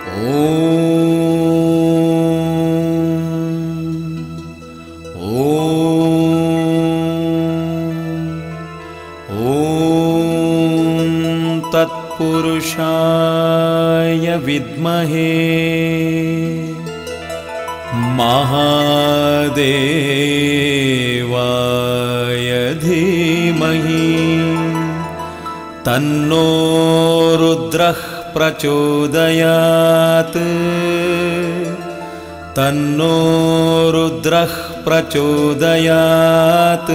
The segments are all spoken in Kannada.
ॐ तत्पुरुषाय विद्महे महादेवाय धीमहि तन्नो रुद्रः प्रचोदयात् तन्नो रुद्रः प्रचोदयात्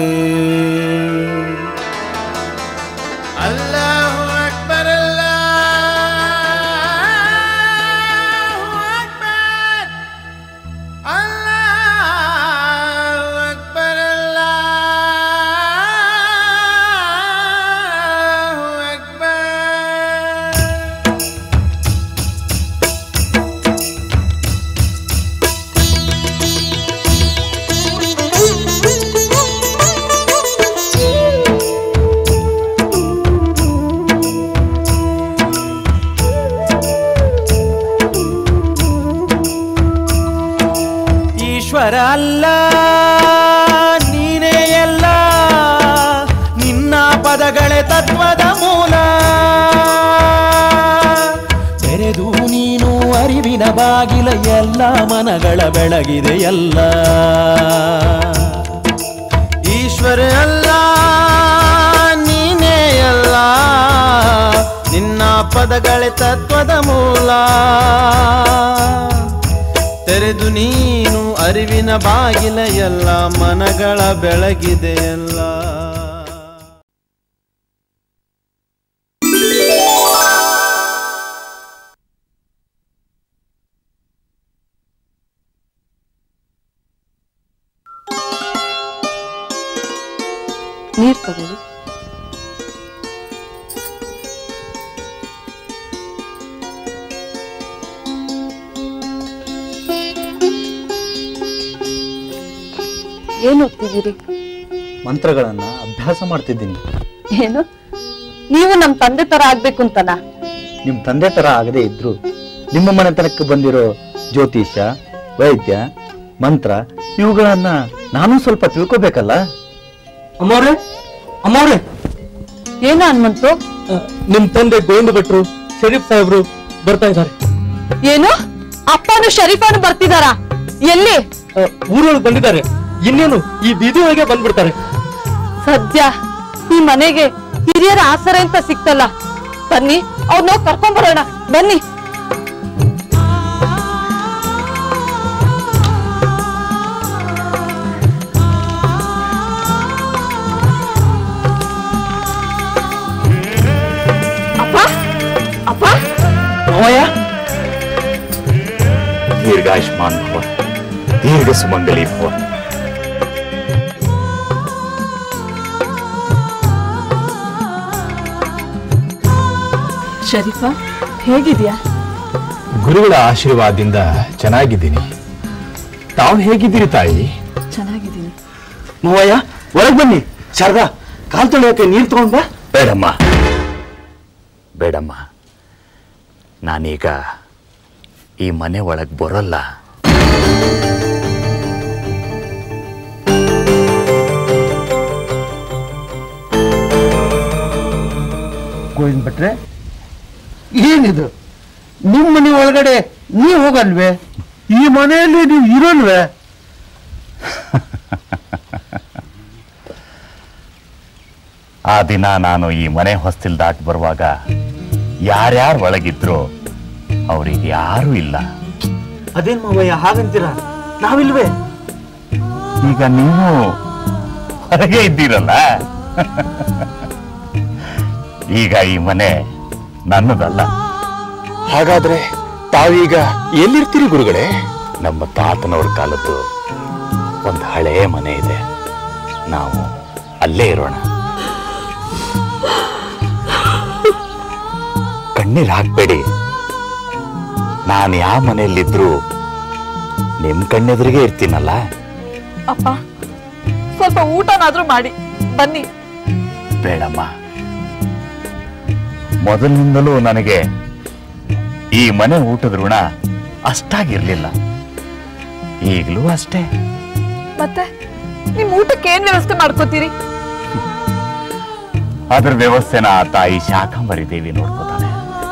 ಅಲ್ಲಾಹು ಅಕ್ಬರ್ ಅಲ್ಲಾಹು ಅಕ್ಬರ್ ಅಲ್ಲಾಹು ಅಕ್ಬರ್ ಅಲ್ಲಾಹು ಅಕ್ಬರ್ ಈಶ್ವರ ಅಲ್ಲ ನೀನೇ ಎಲ್ಲ ನಿನ್ನ ಪದಗಳೇ ತತ್ವದ ಮೂಲ ತೆರೆದು ನೀನು ಅರಿವಿನ ಬಾಗಿಲ ಎಲ್ಲ ಮನಗಳ ಬೆಳಗಿದೆ ಎಲ್ಲ ಈಶ್ವರ ಅಲ್ಲ ನೀನೇ ಅಲ್ಲ ನಿನ್ನ ಪದಗಳೇ ತತ್ವದ ಮೂಲ ತೆರೆದು ನೀನು ಅರಿವಿನ ಬಾಗಿಲ ಎಲ್ಲ ಮನಗಳ ಬೆಳಗಿದೆ ಎಲ್ಲ ನೀರ್ ತಗೊಳ್ಳಿ ಏನ್ ಓದ್ತಿದ್ದೀರಿ ಮಂತ್ರಗಳನ್ನ ಅಭ್ಯಾಸ ಮಾಡ್ತಿದ್ದೀನಿ ಏನು ನೀವು ನಮ್ ತಂದೆ ತರ ಆಗ್ಬೇಕು ಅಂತನಾ ನಿಮ್ ತಂದೆ ತರ ಆಗದೆ ಇದ್ರು ನಿಮ್ಮ ಮನೆತನಕ್ಕೆ ಬಂದಿರೋ ಜ್ಯೋತಿಷ್ಯ ವೈದ್ಯ ಮಂತ್ರ ಇವುಗಳನ್ನ ನಾನು ಸ್ವಲ್ಪ ತಿಳ್ಕೊಬೇಕಲ್ಲ ಅಮ್ಮವ್ರೆ ಅಮ್ಮವ್ರೆ ಏನು ಹನುಮಂತು ನಿಮ್ ತಂದೆ ಗೋವಿಂದ ಭಟ್ರು ಶರೀಫ್ ಸಾಹೇಬ್ರು ಬರ್ತಾ ಇದ್ದಾರೆ ಏನು ಅಪ್ಪನು ಶರೀಫಾನು ಬರ್ತಿದಾರಾ ಎಲ್ಲಿ ಊರೊಳಗೆ ಬಂದಿದ್ದಾರೆ ಇನ್ನೇನು ಈ ಬೀದಿ ಒಳಗೆ ಬಂದ್ಬಿಡ್ತಾರೆ ಸದ್ಯ ಈ ಮನೆಗೆ ಹಿರಿಯರ ಆಸರೆ ಅಂತ ಸಿಕ್ತಲ್ಲ ಬನ್ನಿ ಅವ್ರನ್ನ ಕರ್ಕೊಂಡ್ ಬರೋಣ ಬನ್ನಿ ಅಪ್ಪ ಅಪ್ಪ ಮಾವಯ್ಯ ದೀರ್ಘಾಯುಷ್ಮಾನ್ ಭವ ದೀರ್ಘ ಸುಮಂಗಲಿ ಭವ ಶರೀಫಾ ಹೇಗಿದ್ಯಾ ಗುರುಗಳ ಆಶೀರ್ವಾದದಿಂದ ಚೆನ್ನಾಗಿದ್ದೀನಿ ತಾವು ಹೇಗಿದ್ದೀರಿ ತಾಯಿ ಚೆನ್ನಾಗಿದ್ದೀನಿ ಮಾವಯ್ಯ ಒಳಗ್ ಬನ್ನಿ ಶಾರದಾ ಕಾಲ್ ತೊಳೆಯೋಕೆ ನೀರ್ ತಗೊಂಡ್ ಬಾ ಬೇಡಮ್ಮ ಬೇಡಮ್ಮ ನಾನೀಗ ಈ ಮನೆ ಒಳಗೆ ಬರೋಲ್ಲ ಗೋವಿಂದ ಭಟ್ರೆ ಏನಿದು ನಿಮ್ಮ ಮನೆ ಒಳಗಡೆ ನೀವು ಹೋಗಲ್ವೇ ಈ ಮನೆಯಲ್ಲಿ ನೀವು ಇರೋಲ್ವೇ ಆ ದಿನ ನಾನು ಈ ಮನೆ ಹೊಸ್ತಿಲ್ ದಾಟಿ ಬರುವಾಗ ಯಾರ್ಯಾರು ಒಳಗಿದ್ರು ಅವ್ರಿಗೆ ಯಾರೂ ಇಲ್ಲ ಅದೇನ್ ಮಾವಯ್ಯ ಹಾಗಂತೀರಾ ನಾವಿಲ್ವೇ ಈಗ ನೀವು ಹೊರಗೆ ಇದ್ದೀರಲ್ಲ ಈಗ ಈ ಮನೆ ನನ್ನದಲ್ಲ ಹಾಗಾದ್ರೆ ತಾವೀಗ ಎಲ್ಲಿರ್ತೀರಿ ಗುರುಗಳೇ ನಮ್ಮ ತಾತನವ್ರ ಕಾಲದ್ದು ಒಂದು ಹಳೆಯ ಮನೆ ಇದೆ ನಾವು ಅಲ್ಲೇ ಇರೋಣ ಕಣ್ಣೀರ್ ಹಾಕ್ಬೇಡಿ ನಾನು ಯಾವ ಮನೆಯಲ್ಲಿದ್ರು ನಿಮ್ ಕಣ್ಣೆದುರಿಗೆ ಇರ್ತೀನಲ್ಲ ಅಪ್ಪ ಸ್ವಲ್ಪ ಊಟನಾದ್ರೂ ಮಾಡಿ ಬನ್ನಿ ಬೇಡಮ್ಮ ಮೊದಲಿನಿಂದಲೂ ನನಗೆ ಈ ಮನೆ ಊಟದ ಋಣ ಅಷ್ಟಾಗಿರ್ಲಿಲ್ಲ ಈಗಲೂ ಅಷ್ಟೇ ಮತ್ತೆ ನಿಮ್ ಊಟಕ್ಕೆ ಏನ್ ವ್ಯವಸ್ಥೆ ಮಾಡ್ಕೋತೀರಿ ಅದ್ರ ವ್ಯವಸ್ಥೆನ ಆ ತಾಯಿ ಶಾಕಂಬರಿ ದೇವಿ ನೋಡ್ಕೋತಾಳೆ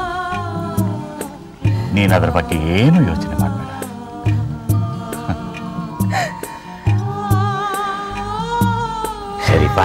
ನೀನ್ ಅದ್ರ ಬಗ್ಗೆ ಏನು ಯೋಚನೆ ಮಾಡಬೇಡ ಶರೀಫಾ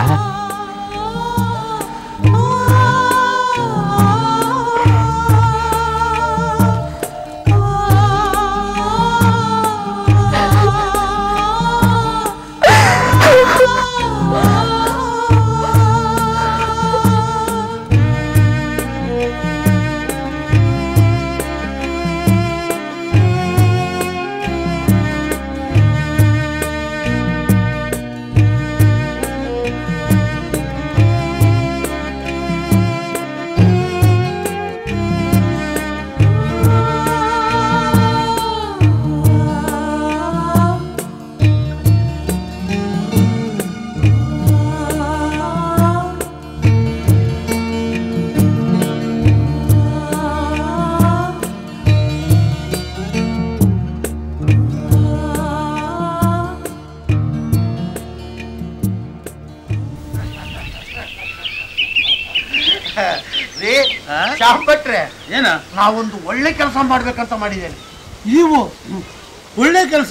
ರೀ ಶ್ಯಾಮ್ ಭಟ್ರೆ ಏನ ನಾವೊಂದು ಒಳ್ಳೆ ಕೆಲಸ ಮಾಡ್ಬೇಕಂತ ಮಾಡಿದ್ದೇನೆ ನೀವು ಒಳ್ಳೆ ಕೆಲಸ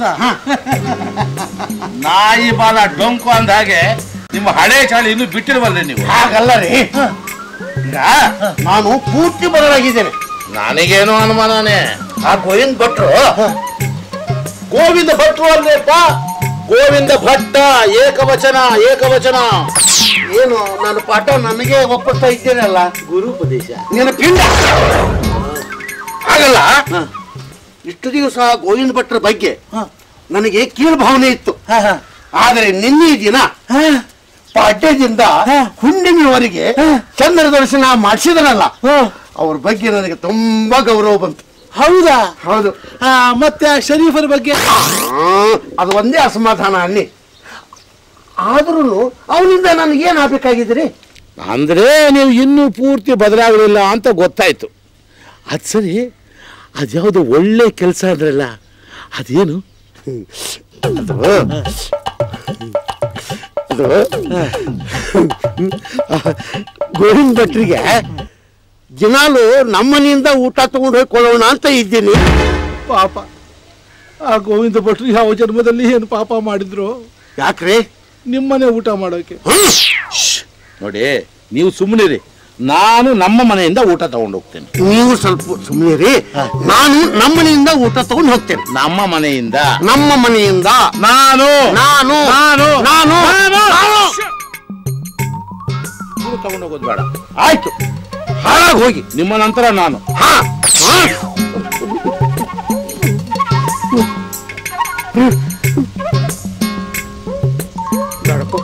ನಾಯಿ ಬಾಲ ಡೊಂಕು ಅಂದ ಹಾಗೆ ನಿಮ್ಮ ಹಳೆ ಚಾಳಿ ಇನ್ನೂ ಬಿಟ್ಟಿಲ್ವಲ್ರಿ ನೀವು ಹಾಗಲ್ಲ ರೀ ಈಗ ನಾನು ಪೂರ್ತಿ ಬದಲಾಗಿದ್ದೇನೆ ನನಗೇನು ಅನುಮಾನನೇ ಆ ಗೋವಿಂದ್ ಭಟ್ರು ಗೋವಿಂದ ಭಟ್ರು ಅಲ್ಲೇಪ್ಪ ಗೋವಿಂದ ಭಟ್ಟ ಏಕವಚನ ಏಕವಚನ ಏನು ನನ್ನ ಪಾಠ ನನಗೆ ಒಪ್ಪಿಸ್ತಾ ಇದ್ದೇನಲ್ಲ ಗುರುಪದೇಶ ನಿನ್ನ ಪಿಂಡ ಹಾಗಲ್ಲ ಇಷ್ಟು ದಿವಸ ಗೋವಿಂದ ಭಟ್ರ ಬಗ್ಗೆ ನನಗೆ ಕೀಳು ಭಾವನೆ ಇತ್ತು ಆದರೆ ನಿನ್ನೆ ದಿನ ಪಾಡ್ಯದಿಂದ ಹುಣ್ಣಿಮೆವರೆಗೆ ಚಂದ್ರ ದರ್ಶನ ಮಾಡಿಸಿದನಲ್ಲ ಅವ್ರ ಬಗ್ಗೆ ನನಗೆ ತುಂಬಾ ಗೌರವ ಬಂತು ಹೌದಾ ಹೌದು ಆ, ಮತ್ತೆ ಆ ಶರೀಫರ ಬಗ್ಗೆ ಆ, ಅದು ಒಂದೇ ಅಸಮಾಧಾನ ಅಲ್ಲಿ ಆದ್ರೂ ಅವನಿಂದ ನನಗೇನ್ ಆಗ್ಬೇಕಾಗಿದ್ರಿ ಅಂದ್ರೆ ನೀವು ಇನ್ನೂ ಪೂರ್ತಿ ಬದಲಾಗಲಿಲ್ಲ ಅಂತ ಗೊತ್ತಾಯ್ತು ಅದು ಸರಿ ಅದ್ಯಾವುದು ಒಳ್ಳೆ ಕೆಲಸ ಅಂದ್ರಲ್ಲ ಅದೇನು ಅದು ಅದು ಗೋವಿಂದ ಭಟ್ರಿಗೆ ದಿನಾಲು ನಮ್ಮನೆಯಿಂದ ಊಟ ತಗೊಂಡು ಹೋಗ್ಕೊಳ್ಳೋಣ ಅಂತ ಇದ್ದೀನಿ ಪಾಪ ಆ ಗೋವಿಂದ ಭಟ್ರು ಯಾವ ಜನ್ಮದಲ್ಲಿ ಏನು ಪಾಪ ಮಾಡಿದ್ರು ಯಾಕ್ರಿ ನಿಮ್ಮನೆ ಊಟ ಮಾಡೋಕೆ ನೋಡಿ ನೀವು ಸುಮ್ಮನಿರಿ ನಾನು ನಮ್ಮ ಮನೆಯಿಂದ ಊಟ ತಗೊಂಡು ಹೋಗ್ತೇನೆ ನೀವು ಸ್ವಲ್ಪ ಸುಮ್ಮನೆ ರೀ ನಾನು ನಮ್ಮನೆಯಿಂದ ಊಟ ತಗೊಂಡು ಹೋಗ್ತೇನೆ ನಮ್ಮ ಮನೆಯಿಂದ ನಮ್ಮ ಮನೆಯಿಂದ ನಾನು ನಾನು ನಾನು ನಾನು ನಾನು ತಗೊಂಡು ಹೋಗೋದು ಬೇಡ ಆಯ್ತು ಹಾಳಾಗಿ ಹೋಗಿ ನಿಮ್ಮ ನಂತರ ನಾನು ಹಾ ಹಾ. ಬೇಡಪ್ಪ.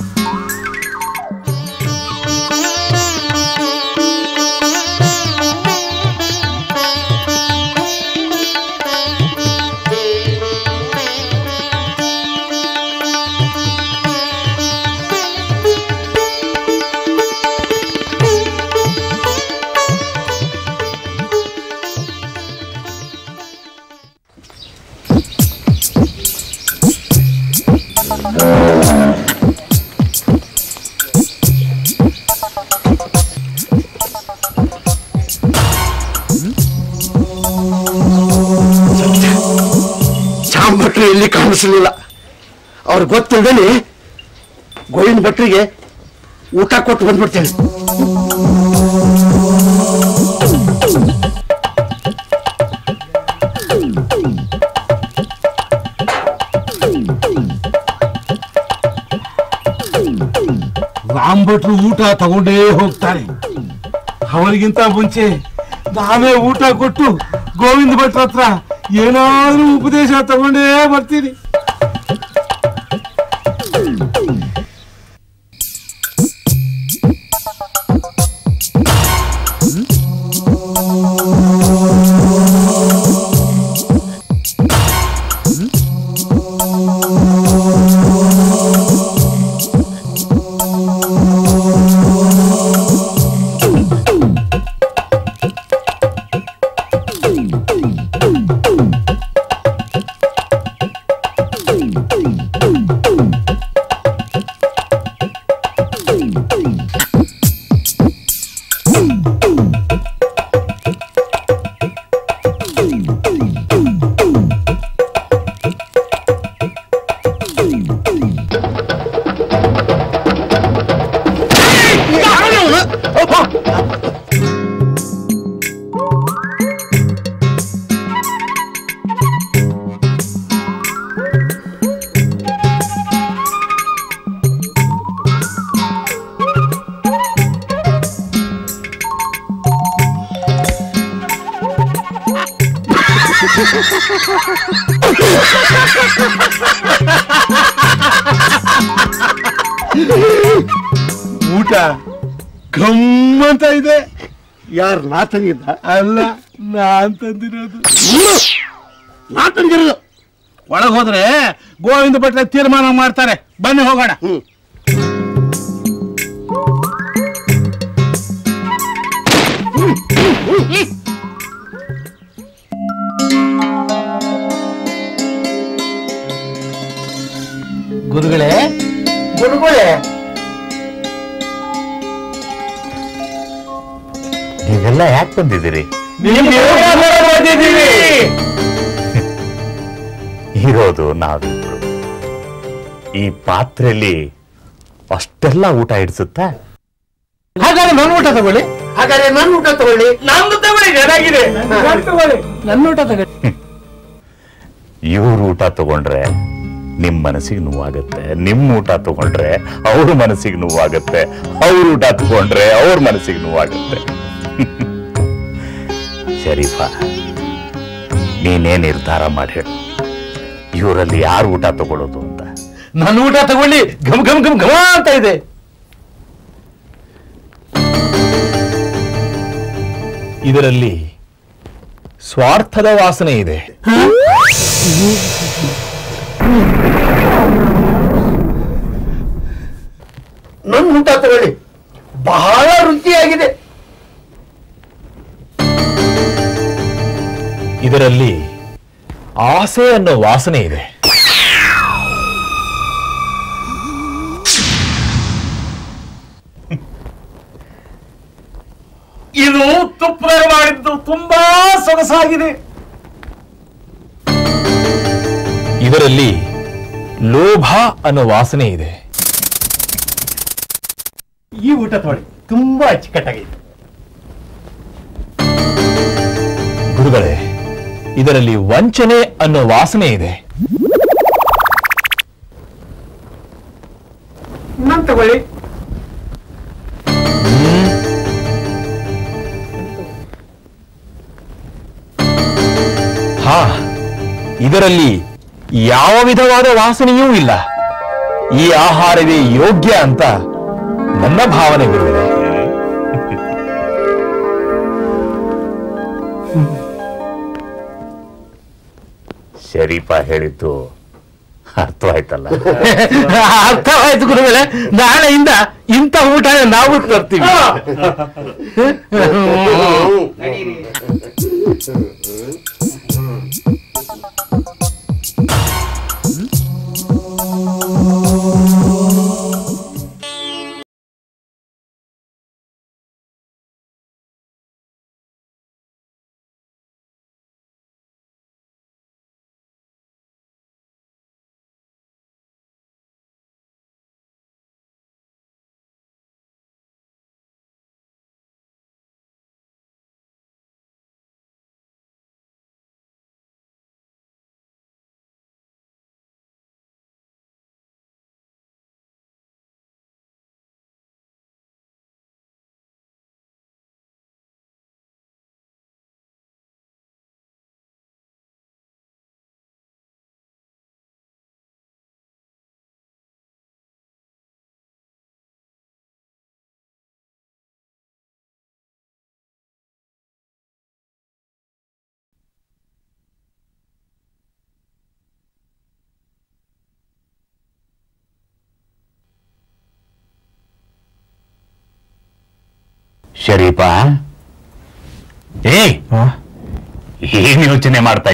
ಶ್ಯಾಮ್ ಭಟ್ರು ಎಲ್ಲಿ ಕಾಣಿಸಲಿಲ್ಲ ಅವ್ರು ಗೊತ್ತಿಲ್ಲದೆ ಗೋವಿಂದ ಭಟ್ರಿಗೆ ಊಟ ಕೊಟ್ಟು ಬಂದ್ಬಿಡ್ತೇನೆ ರಾಮ್ ಭಟ್ರು ಊಟ ತಗೊಂಡೇ ಹೋಗ್ತಾರೆ ಅವರಿಗಿಂತ ಮುಂಚೆ ನಾವೇ ಊಟ ಕೊಟ್ಟು ಗೋವಿಂದ ಭಟ್ರ ಹತ್ರ ಏನಾದ್ರೂ ಉಪದೇಶ ತಗೊಂಡೇ ಬರ್ತೀನಿ ಊಟ ಗಮ್ಮಂತ ಇದೆ ಯಾರು ನಾ ತಂಗಿದ್ದ ಅಲ್ಲ ನಾನ್ ತಂದಿರೋದು ನಾ ತಂದಿರೋದು ಒಳಗ್ ಹೋದ್ರೆ ಗೋವಿಂದ ಭಟ್ರ ತೀರ್ಮಾನ ಮಾಡ್ತಾರೆ ಬನ್ನಿ ಹೋಗೋಣ ಹ್ಮ್ ಗುರುಗಳೇ ಗುರುಗಳೇ ನೀವೆಲ್ಲ ಯಾಕೆ ಬಂದಿದ್ದೀರಿ ಇರೋದು ನಾವಿಬ್ರು ಈ ಪಾತ್ರೆಯಲ್ಲಿ ಅಷ್ಟೆಲ್ಲ ಊಟ ಇಡಿಸುತ್ತಾ ಹಾಗಾದ್ರೆ ನನ್ನ ಊಟ ತಗೊಳ್ಳಿ ಹಾಗಾದ್ರೆ ನನ್ನ ಊಟ ತಗೊಳ್ಳಿ ನಂದು ತಗೊಳ್ಳಿ ಚೆನ್ನಾಗಿದೆ ತಗೊಳ್ಳಿ ನನ್ನ ಊಟ ತಗೊಳ್ಳಿ ಇವ್ರ ಊಟ ತಗೊಂಡ್ರೆ ನಿಮ್ ಮನಸ್ಸಿಗೆ ನೋವಾಗತ್ತೆ ನಿಮ್ ಊಟ ತಗೊಂಡ್ರೆ ಅವ್ರ ಮನಸ್ಸಿಗೆ ನೋವಾಗತ್ತೆ ಅವ್ರ ಊಟ ತಗೊಂಡ್ರೆ ಅವ್ರ ಮನಸ್ಸಿಗೆ ನೋವಾಗತ್ತೆ ಶರೀಫ ನೀನೇ ನಿರ್ಧಾರ ಮಾಡಿ ಹೇಳು ಇವರಲ್ಲಿ ಯಾರು ಊಟ ತಗೊಳ್ಳೋದು ಅಂತ ನನ್ನ ಊಟ ತಗೊಳ್ಳಿ ಘಮ್ ಘಮ್ ಘಮ್ ಘಮ ಅಂತ ಇದೆ ಇದರಲ್ಲಿ ಸ್ವಾರ್ಥದ ವಾಸನೆ ಇದೆ ನನ್ನ ಊಟ ತಗೊಳ್ಳಿ ಬಹಳ ರುಚಿಯಾಗಿದೆ ಇದರಲ್ಲಿ ಆಸೆ ಅನ್ನೋ ವಾಸನೆ ಇದೆ ಇದು ತುಪ್ಪದಲ್ಲಿ ಮಾಡಿದ್ದು ತುಂಬಾ ಸೊಗಸಾಗಿದೆ ಇದರಲ್ಲಿ ಲೋಭ ಅನ್ನೋ ವಾಸನೆ ಇದೆ ಈ ಊಟ ತಗೊಳ್ಳಿ ತುಂಬಾ ಅಚ್ಚುಕಟ್ಟಾಗಿದೆ ಗುರುಗಳೇ ಇದರಲ್ಲಿ ವಂಚನೆ ಅನ್ನೋ ವಾಸನೆ ಇದೆ ನನ್ ತಗೊಳ್ಳಿ ಹಾ ಇದರಲ್ಲಿ ಯಾವ ವಿಧವಾದ ವಾಸನೆಯೂ ಇಲ್ಲ ಈ ಆಹಾರವೇ ಯೋಗ್ಯ ಅಂತ ನನ್ನ ಭಾವನೆ ಗುರುಗಳೇ ಶರೀಫ ಹೇಳಿದ್ದು ಅರ್ಥವಾಯ್ತಲ್ಲ ಅರ್ಥವಾಯ್ತು ಗುರುಗಳೇ ನಾಳೆಯಿಂದ ಇಂಥ ಊಟ ನಾವು ತರ್ತೀವಿ ಶರೀಫ ಏ ಏನ್ ಯೋಚನೆ ಮಾಡ್ತಾ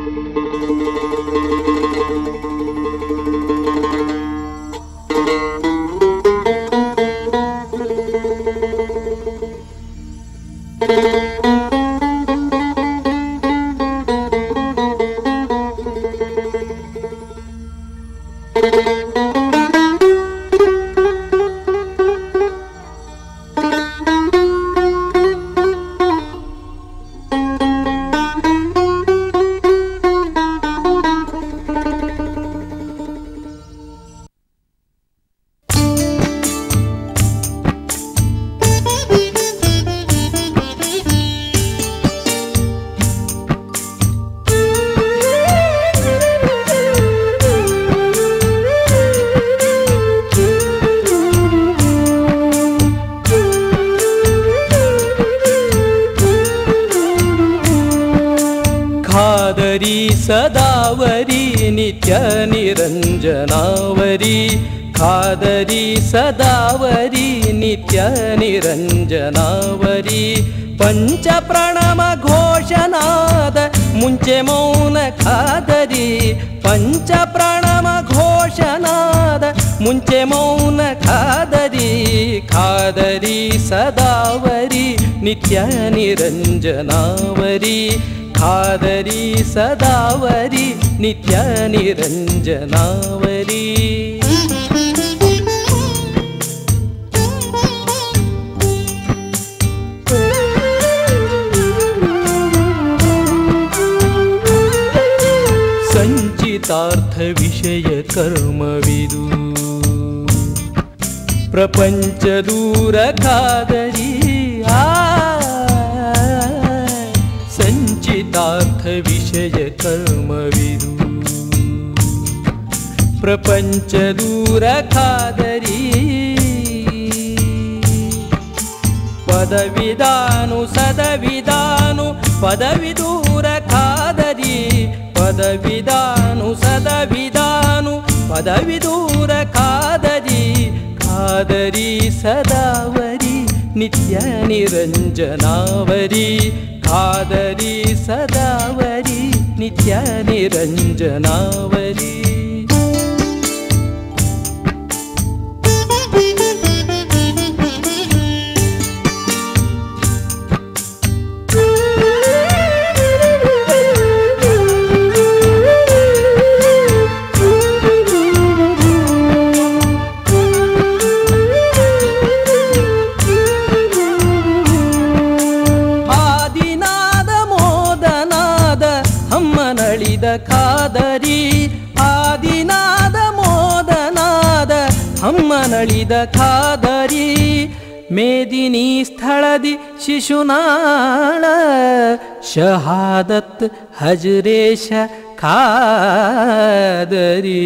ಖಾದರಿ ಸದಾವರಿ ನಿತ್ಯ ನಿರಂಜನಾವರಿ ಖಾದರಿ ಸದಾವರಿ ನಿತ್ಯ ನಿರಂಜನಾವರಿ ಪಂಚ ಪ್ರಣಮ ಘೋಷನಾದ ಮುಂಚೆ ಮೌನ ಖಾದರಿ ಪಂಚ ಪ್ರಣಮ ಘೋಷನಾದ ಮುಂಚೆ ಮೌನ ಖಾದರಿ ಖಾದರಿ ಸದಾವರಿ ನಿತ್ಯ ನಿರಂಜನಾವರಿ ಖಾದರಿ ಸದಾವರಿ ನಿತ್ಯ ನಿರಂಜನಾವರಿ ಸಂಚಿತಾರ್ಥ ವಿಷಯ ಕರ್ಮವಿದು ಪ್ರಪಂಚ ದೂರ ಖಾದರಿ ಆ ಸಂಚಿತಾರ್ಥ ವಿಷಯ ಕರ್ಮವಿದು ಪ್ರಪಂಚ ದೂರ ಖಾದರಿ ಪದವಿದಾನು ಸದವಿದಾನು ಪದವಿದೂರ ಖಾದರಿ ಪದವಿದಾನು ಸದವಿದಾನು ಪದವಿದೂರ ಖಾದರಿ ಖಾದರಿ ಸದಾವರಿ ನಿತ್ಯ ನಿರಂಜನಾವರಿ ಖಾದರಿ ಸದಾವರಿ ನಿತ್ಯ ನಿರಂಜನಾವರಿ ಆದಿನಾದ ಮೋದನಾದ ಹಮ್ಮನಳಿದ ಖಾದರಿ ಆದಿನಾದ ಮೋದನಾದ ಹಮ್ಮನಳಿದ ಖಾದರಿ ಮೇದಿನಿ ಸ್ಥಳದಿ ಶಿಶುನಾಳ ಶಹಾದತ್ ಹಜರೇಶ ಖಾದರಿ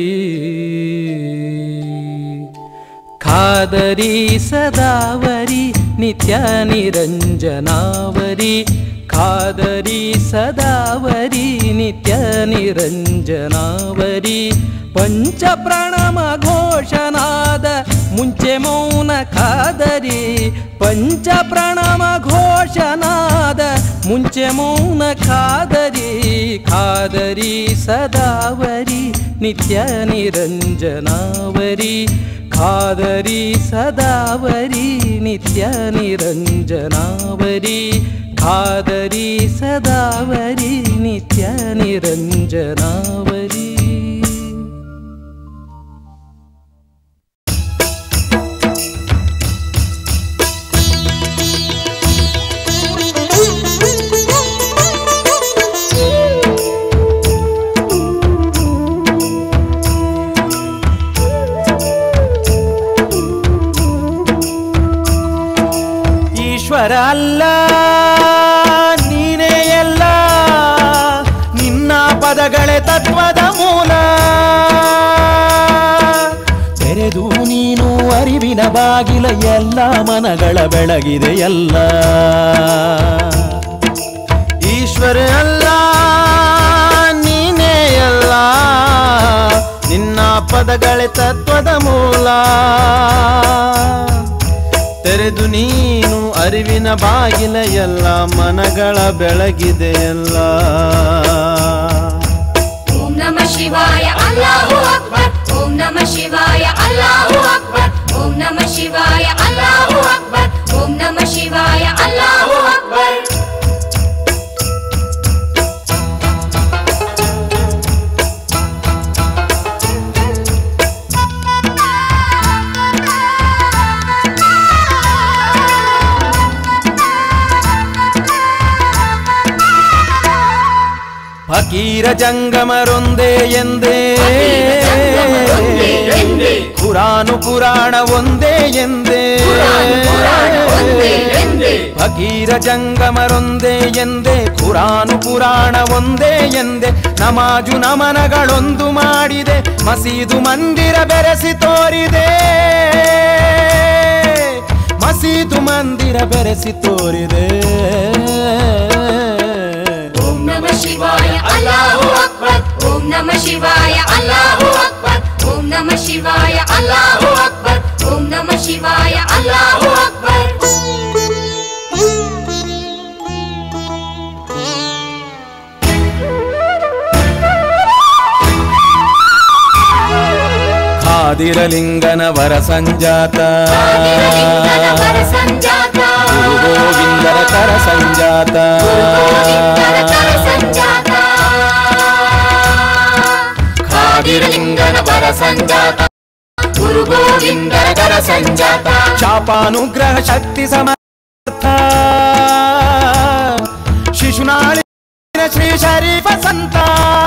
ಖಾದರಿ ಸದಾವರಿ ನಿತ್ಯ ನಿರಂಜನಾವರಿ ಖಾದರಿ ಸದಾವರಿ ನಿತ್ಯ ನಿರಂಜನಾವರಿ ಪಂಚ ಪ್ರಣಮ ಘೋಷನಾದ ಮುಂಚೆ ಮೌನ ಖಾದರಿ ಪಂಚ ಪ್ರಣಮ ಘೋಷನಾದ ಮುಂಚೆ ಮೌನ ಖಾದರಿ ಖಾದರಿ ಸದಾವರಿ ನಿತ್ಯ ನಿರಂಜನಾವರಿ ಖಾದರಿ ಸದಾವರಿ ನಿತ್ಯ ನಿರಂಜನಾವರಿ ಖಾದರಿ ಸದಾವರಿ ನಿತ್ಯ ನಿರಂಜನಾವರಿ ಈಶ್ವರ ಅಲ್ಲ ನೀನೇ ಎಲ್ಲ ನಿನ್ನ ಪದಗಳೇ ತತ್ವದ ಮೂಲ ತೆರೆದು ನೀನು ಅರಿವಿನ ಬಾಗಿಲ ಎಲ್ಲ ಮನಗಳ ಬೆಳಗಿದೆ ಎಲ್ಲ ಈಶ್ವರ ಅಲ್ಲ ನೀನೇ ಅಲ್ಲ ನಿನ್ನ ಪದಗಳೇ ತತ್ವದ ಮೂಲ ತೆರೆದು ನೀನು ಅರಿವಿನ ಬಾಗಿಲ ಎಲ್ಲ ಮನಗಳ ಬೆಳಗಿದೆ ಎಲ್ಲ ಶಿವಾಯ ಅಲ್ಲಾಹು ಅಕ್ಬರ್ ಓಂ ನಮ ಶಿವಾಯ ಅಲ್ಲಾಹು ಅಕ್ಬರ್ ಓಂ ನಮ ಶಿವಾಯ ಅಲ್ಲಾಹು ಅಕ್ಬರ್ ಓಂ ನಮ ಶಿವಾಯ ಅಲ್ಲಾಹು ಅಕ್ಬರ್ ಫಕೀರ ಜಂಗಮರೊಂದೇ ಎಂದೇ ಕುರಾನು ಪುರಾಣ ಒಂದೇ ಎಂದೇ ಫಕೀರ ಜಂಗಮರೊಂದೇ ಎಂದೇ ಕುರಾನು ಪುರಾಣ ಒಂದೇ ಎಂದೇ ನಮಾಜು ನಮನಗಳೊಂದು ಮಾಡಿದೆ ಮಸೀದು ಮಂದಿರ ಬೆರೆಸಿ ತೋರಿದೆ ಮಸೀದು ಮಂದಿರ ಬೆರೆಸಿ ತೋರಿದೆ ಓಂ ನಮ ಶಿವಾಯ ಅಲ್ಲಾಹು ಅಕ್ಬರ್ ಓಂ ನಮ ಶಿವಾಯ ಅಲ್ಲಾಹು ಅಕ್ಬರ್ ಓಂ ನಮ ಶಿವಾಯ ಅಲ್ಲಾಹು ಅಕ್ಬರ್ ಓಂ ನಮ ಶಿವಾಯ ಅಲ್ಲಾಹು ಅಕ್ಬರ್ ಖಾದಿರಲಿಂಗನ ವರ ಸಂಜಾತ ಲಿಂಗನ ವರ ಸಂಜಾತ ಗುರು ಗೋವಿಂದರ ಕರ ಸಂಜಾತ ಗೋವಿಂದರ ಕರ ಸಂಜಾತ ಖಾದಿರಲಿಂಗನ ವರ ಸಂಜಾತ ಗುರು ಗೋವಿಂದರ ಕರ ಸಂಜಾತ ಶಾಪಾನುಗ್ರಹ ಶಕ್ತಿ ಸಮರ್ಥ ಶಿಶುನಾಳಿ ಶ್ರೀ ಶರೀಫ ಸಂತ